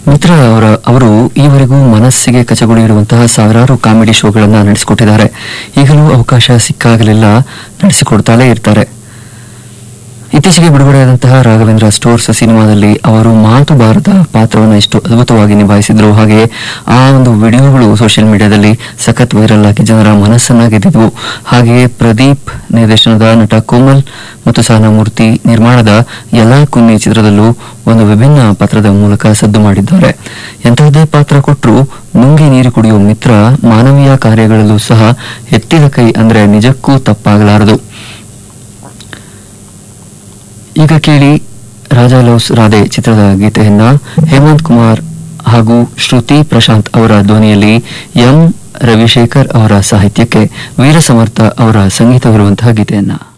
ಮಿತ್ರ ಅವರ ಅವರು ಈವರೆಗೂ ಮನಸ್ಸಿಗೆ ಕಚಗುಳಿಯಿರುವಂತಹ ಸಾವಿರಾರು ಕಾಮಿಡಿ ಶೋಗಳನ್ನ ನಡೆಸಿಕೊಟ್ಟಿದ್ದಾರೆ ಈಗಲೂ ಅವಕಾಶ ಸಿಕ್ಕಾಗಲೆಲ್ಲ ನಡೆಸಿಕೊಡ್ತಾಲೇ ಇರ್ತಾರೆ ಇತ್ತೀಚೆಗೆ ಬಿಡುಗಡೆಯಾದಂತಹ ರಾಘವೇಂದ್ರ ಸ್ಟೋರ್ಸ್ ಸಿನಿಮಾದಲ್ಲಿ ಅವರು ಮಾತು ಬಾರದ ಪಾತ್ರವನ್ನು ಎಷ್ಟು ಅದ್ಭುತವಾಗಿ ನಿಭಾಯಿಸಿದ್ರು ಹಾಗೆ ಆ ಒಂದು ವಿಡಿಯೋಗಳು ಸೋಷಿಯಲ್ ಮೀಡಿಯಾದಲ್ಲಿ ಸಖತ್ ವೈರಲ್ ಆಗಿ ಜನರ ಮನಸ್ಸನ್ನ ಗೆದ್ದಿದ್ವು ಹಾಗೆಯೇ ಪ್ರದೀಪ್ ನಿರ್ದೇಶನದ ನಟ ಕೋಮಲ್ ಮತ್ತು ಸಹನಾಮೂರ್ತಿ ನಿರ್ಮಾಣದ ಎಲ್ಲಾ ಕುನ್ನಿ ಚಿತ್ರದಲ್ಲೂ ಒಂದು ವಿಭಿನ್ನ ಪಾತ್ರದ ಮೂಲಕ ಸದ್ದು ಮಾಡಿದ್ದಾರೆ ಎಂತಹದ್ದೇ ಪಾತ್ರ ಕೊಟ್ಟರು ನುಂಗಿ ನೀರು ಕುಡಿಯುವ ಮಿತ್ರ ಮಾನವೀಯ ಕಾರ್ಯಗಳಲ್ಲೂ ಸಹ ಎತ್ತಿದ ಕೈ ಅಂದ್ರೆ ನಿಜಕ್ಕೂ ತಪ್ಪಾಗಲಾರದು ಈಗ ಕೇಳಿ ರಾಜಾ ಲವ್ಸ್ ರಾಧೆ ಚಿತ್ರದ ಗೀತೆಯನ್ನ ಹೇಮಂತ್ ಕುಮಾರ್ ಹಾಗೂ ಶ್ರುತಿ ಪ್ರಶಾಂತ್ ಅವರ ಧ್ವನಿಯಲ್ಲಿ ಎಂ ರವಿಶೇಖರ್ ಅವರ ಸಾಹಿತ್ಯಕ್ಕೆ ವೀರಸಮರ್ಥ ಅವರ ಸಂಗೀತವಿರುವಂತಹ ಗೀತೆಯನ್ನ